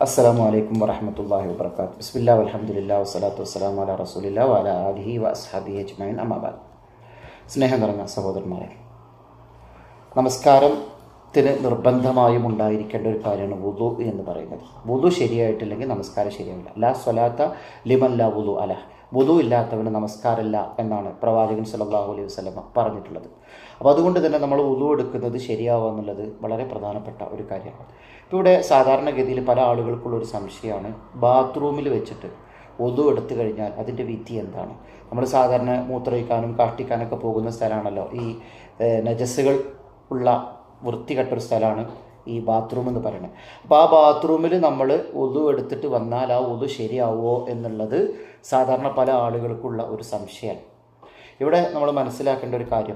അസ്സാം വലൈക്കും വറഹമത്തല്ലാഹി വാബർക്കാത്ത് ബിസ്മില്ലാ അലഹമുല്ലാ വസ്സലാത്തു വസ്സലാം അല റസൂലില്ല വല അലിഹി വസ്ഹാബി അജ്മൈൻ അമ്മാബാദ് സ്നേഹം നിറഞ്ഞ സഹോദരന്മാരെ നമസ്കാരത്തിന് നിർബന്ധമായും ഉണ്ടായിരിക്കേണ്ട ഒരു കാര്യമാണ് വുദു എന്ന് പറയുന്നത് വുദു ശരിയായിട്ടില്ലെങ്കിൽ നമസ്കാരം ശരിയാവില്ല ലാ സ്വലാത്ത ലിമൻ ലാ വുദു അല വുദു ഇല്ലാത്തവന് നമസ്കാരമില്ല എന്നാണ് പ്രവാചകൻ സല്ലല്ലാഹു അലൈഹി വസല്ലമ പറഞ്ഞിട്ടുള്ളത് അപ്പോൾ അതുകൊണ്ട് തന്നെ നമ്മൾ വുദു എടുക്കുന്നത് ശരിയാവുക എന്നുള്ളത് വളരെ പ്രധാനപ്പെട്ട ഒരു കാര്യമാണ് ഇപ്പോൾ ഇവിടെ സാധാരണഗതിയിൽ പല ആളുകൾക്കുള്ള ഒരു സംശയമാണ് ബാത്റൂമിൽ വെച്ചിട്ട് ഒതു എടുത്തു കഴിഞ്ഞാൽ അതിൻ്റെ വിധി എന്താണ് നമ്മൾ സാധാരണ മൂത്രയിക്കാനും കാഷ്ടിക്കാനൊക്കെ പോകുന്ന സ്ഥലമാണല്ലോ ഈ ഏഹ്, നജസ്സുകൾ ഉള്ള വൃത്തികെട്ടൊരു സ്ഥലമാണ് ഈ ബാത്റൂം എന്ന് പറയുന്നത് അപ്പോൾ ആ ബാത്റൂമിൽ നമ്മൾ ഒതു എടുത്തിട്ട് വന്നാൽ ആ ഒതു ശരിയാവുമോ എന്നുള്ളത് സാധാരണ പല ആളുകൾക്കുള്ള ഒരു സംശയമാണ് ഇവിടെ നമ്മൾ മനസ്സിലാക്കേണ്ട ഒരു കാര്യം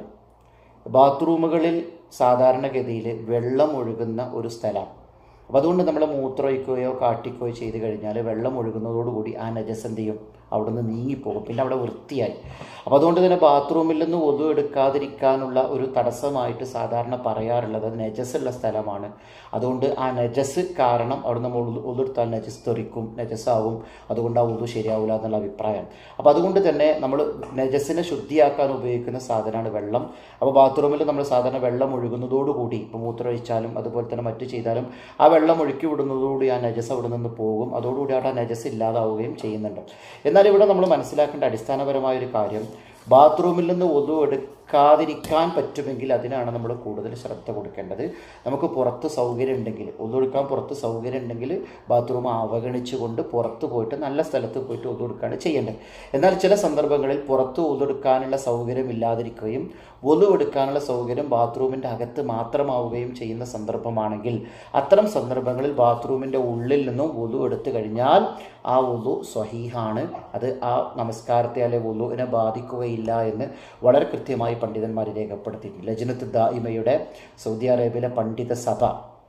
ബാത്റൂമുകളിൽ സാധാരണഗതിയിൽ വെള്ളം ഒഴുകുന്ന ഒരു സ്ഥലമാണ് അപ്പോൾ അതുകൊണ്ട് നമ്മൾ മൂത്രമൊഴിക്കുകയോ കാട്ടിക്കുകയോ ചെയ്ത് കഴിഞ്ഞാൽ വെള്ളം ഒഴുകുന്നതോടുകൂടി ആ നജസ് എന്ത് ചെയ്യും അവിടെ നിന്ന് നീങ്ങിപ്പോകും പിന്നെ അവിടെ വൃത്തിയായി അപ്പോൾ അതുകൊണ്ട് തന്നെ ബാത്റൂമിൽ നിന്ന് ഒതു എടുക്കാതിരിക്കാനുള്ള ഒരു തടസ്സമായിട്ട് സാധാരണ പറയാറുള്ളത് അത് നജസ്സുള്ള സ്ഥലമാണ് അതുകൊണ്ട് ആ നജസ് കാരണം അവിടെ നമ്മൾ ഒതെടുത്താൽ നജസ് തെറിക്കും നജസ്സാവും അതുകൊണ്ട് ആ ഒതു ശരിയാവില്ല എന്നുള്ള അഭിപ്രായമാണ് അപ്പോൾ അതുകൊണ്ട് തന്നെ നമ്മൾ നജസ്സിനെ ശുദ്ധിയാക്കാൻ ഉപയോഗിക്കുന്ന സാധനമാണ് വെള്ളം അപ്പോൾ ബാത്റൂമിൽ നമ്മൾ സാധാരണ വെള്ളം ഒഴുകുന്നതോടുകൂടി ഇപ്പോൾ മൂത്രമൊഴിച്ചാലും അതുപോലെ തന്നെ മറ്റു ചെയ്താലും ആ വെള്ളം ഒഴുക്കി വിടുന്നതോടുകൂടി ആ നജസ് അവിടെ നിന്ന് പോകും അതോടുകൂടി അവിടെ ആ നജസ് ഇല്ലാതാവുകയും ചെയ്യുന്നുണ്ട് എന്നാൽ ഇവിടെ നമ്മൾ മനസ്സിലാക്കേണ്ട അടിസ്ഥാനപരമായ ഒരു കാര്യം ബാത്റൂമിൽ നിന്ന് ഒതു എടുക്കാതിരിക്കാൻ പറ്റുമെങ്കിൽ അതിനാണ് നമ്മൾ കൂടുതൽ ശ്രദ്ധ കൊടുക്കേണ്ടത് നമുക്ക് പുറത്ത് സൗകര്യം ഉണ്ടെങ്കിൽ ഒതുകൊടുക്കാൻ പുറത്ത് സൗകര്യം ഉണ്ടെങ്കിൽ ബാത്റൂം അവഗണിച്ചുകൊണ്ട് പുറത്ത് പോയിട്ട് നല്ല സ്ഥലത്ത് പോയിട്ട് ഒതുകൊടുക്കുകയാണ് ചെയ്യേണ്ടത് എന്നാൽ ചില സന്ദർഭങ്ങളിൽ പുറത്ത് ഒതുകൊടുക്കാനുള്ള സൗകര്യം ഇല്ലാതിരിക്കുകയും ഒതു എടുക്കാനുള്ള സൗകര്യം ബാത്റൂമിൻ്റെ അകത്ത് മാത്രമാവുകയും ചെയ്യുന്ന സന്ദർഭമാണെങ്കിൽ അത്തരം സന്ദർഭങ്ങളിൽ ബാത്റൂമിൻ്റെ ഉള്ളിൽ നിന്നും ഒതു എടുത്തു കഴിഞ്ഞാൽ ആ ഒതു സ്വഹീഹാണ് അത് ആ നമസ്കാരത്തെ അല്ലെ ഒലുവിനെ ബാധിക്കുകയില്ല എന്ന് വളരെ കൃത്യമായി പണ്ഡിതന്മാർ രേഖപ്പെടുത്തിയിട്ടുണ്ട് ലജനത്ത് ദായിമയുടെ സൗദി അറേബ്യയിലെ പണ്ഡിത സഭ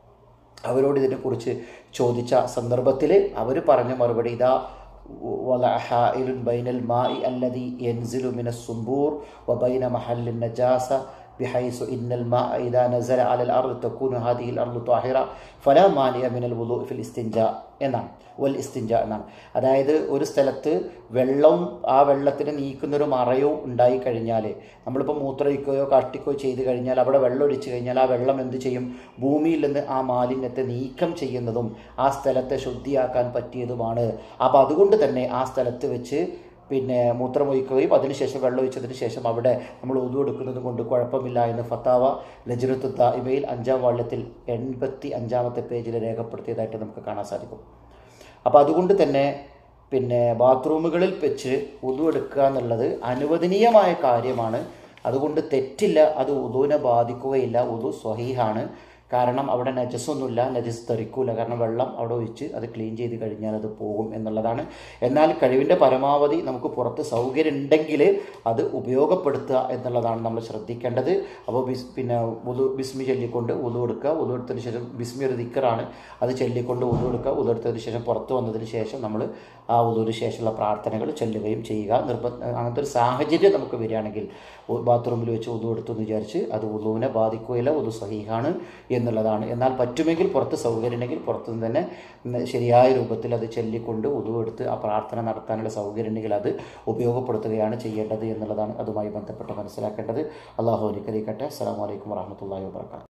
അവരോട് ഇതിനെക്കുറിച്ച് ചോദിച്ച സന്ദർഭത്തിൽ അവർ പറഞ്ഞ മറുപടി ഇതാ وضع حائل بين الماء الذي ينزل من الصنبور وبين محل النجاسة بحيث إن الماء إذا نزل على الأرض تكون هذه الأرض طاهرة فلا مانع من الوضوء في الاستنجاء എന്നാണ് വൽ ഇസ്തിഞ്ച എന്നാണ് അതായത് ഒരു സ്ഥലത്ത് വെള്ളം ആ വെള്ളത്തിന് നീക്കുന്നൊരു മറയോ ഉണ്ടായി കഴിഞ്ഞാൽ നമ്മളിപ്പോൾ മൂത്രയിക്കുകയോ കാട്ടിക്കുകയോ ചെയ്ത് കഴിഞ്ഞാൽ അവിടെ വെള്ളം ഒഴിച്ചു കഴിഞ്ഞാൽ ആ വെള്ളം എന്ത് ചെയ്യും ഭൂമിയിൽ നിന്ന് ആ മാലിന്യത്തെ നീക്കം ചെയ്യുന്നതും ആ സ്ഥലത്തെ ശുദ്ധിയാക്കാൻ പറ്റിയതുമാണ് അപ്പോൾ അതുകൊണ്ട് തന്നെ ആ സ്ഥലത്ത് വെച്ച് പിന്നെ മൂത്രമൊഴിക്കുകയും അതിനുശേഷം വെള്ളം ഒഴിച്ചതിന് ശേഷം അവിടെ നമ്മൾ ഒതു എടുക്കുന്നത് കൊണ്ട് കുഴപ്പമില്ല എന്ന് ഫത്താവ ലജുരത്ത് ഇമയിൽ അഞ്ചാം വാള്യത്തിൽ എൺപത്തി അഞ്ചാമത്തെ പേജിൽ രേഖപ്പെടുത്തിയതായിട്ട് നമുക്ക് കാണാൻ സാധിക്കും അപ്പോൾ അതുകൊണ്ട് തന്നെ പിന്നെ ബാത്റൂമുകളിൽ വെച്ച് ഉതു എടുക്കുക എന്നുള്ളത് അനുവദനീയമായ കാര്യമാണ് അതുകൊണ്ട് തെറ്റില്ല അത് ഉദുവിനെ ബാധിക്കുകയില്ല ഉദു സ്വഹീഹാണ് കാരണം അവിടെ നജസ്സൊന്നുമില്ല നജസ് തെറിക്കൂല കാരണം വെള്ളം അവിടെ ഒഴിച്ച് അത് ക്ലീൻ ചെയ്ത് കഴിഞ്ഞാൽ അത് പോകും എന്നുള്ളതാണ് എന്നാൽ കഴിവിൻ്റെ പരമാവധി നമുക്ക് പുറത്ത് സൗകര്യം ഉണ്ടെങ്കിൽ അത് ഉപയോഗപ്പെടുത്തുക എന്നുള്ളതാണ് നമ്മൾ ശ്രദ്ധിക്കേണ്ടത് അപ്പോൾ ബിസ് പിന്നെ ഉതു ബിസ്മി ചൊല്ലിക്കൊണ്ട് ഉതു എടുക്കുക ഉതു എടുത്തതിന് ശേഷം ബിസ്മി ഒരു ദിക്കറാണ് അത് ചൊല്ലിക്കൊണ്ട് ഉതു എടുക്കുക ഉതു എടുത്തതിന് ശേഷം പുറത്ത് വന്നതിന് ശേഷം നമ്മൾ ആ ഉതുവിന് ശേഷമുള്ള പ്രാർത്ഥനകൾ ചൊല്ലുകയും ചെയ്യുക നിർബന്ധ അങ്ങനത്തെ ഒരു സാഹചര്യം നമുക്ക് വരികയാണെങ്കിൽ ഉ- ബാത്റൂമിൽ വെച്ച് ഉതു എടുത്തു എന്ന് വിചാരിച്ച് അത് ഉതുവിനെ ബാധിക്കുകയില്ല ഉതു സഹീഹാണ് എന്നുള്ളതാണ് എന്നാൽ പറ്റുമെങ്കിൽ പുറത്ത് സൗകര്യം ഉണ്ടെങ്കിൽ പുറത്തുനിന്ന് തന്നെ ഉം, ശരിയായ രൂപത്തിൽ അത് ചൊല്ലിക്കൊണ്ട് ഉതു എടുത്ത് ആ പ്രാർത്ഥന നടത്താനുള്ള സൗകര്യം ഉണ്ടെങ്കിൽ അത് ഉപയോഗപ്പെടുത്തുകയാണ് ചെയ്യേണ്ടത് എന്നുള്ളതാണ് അതുമായി ബന്ധപ്പെട്ട് മനസ്സിലാക്കേണ്ടത് അള്ളാഹു അനുഗ്രഹിക്കട്ടെ അസ്സാം വലൈക്കും വാഹമത്തല്ലാ വാബർക്കാത്തു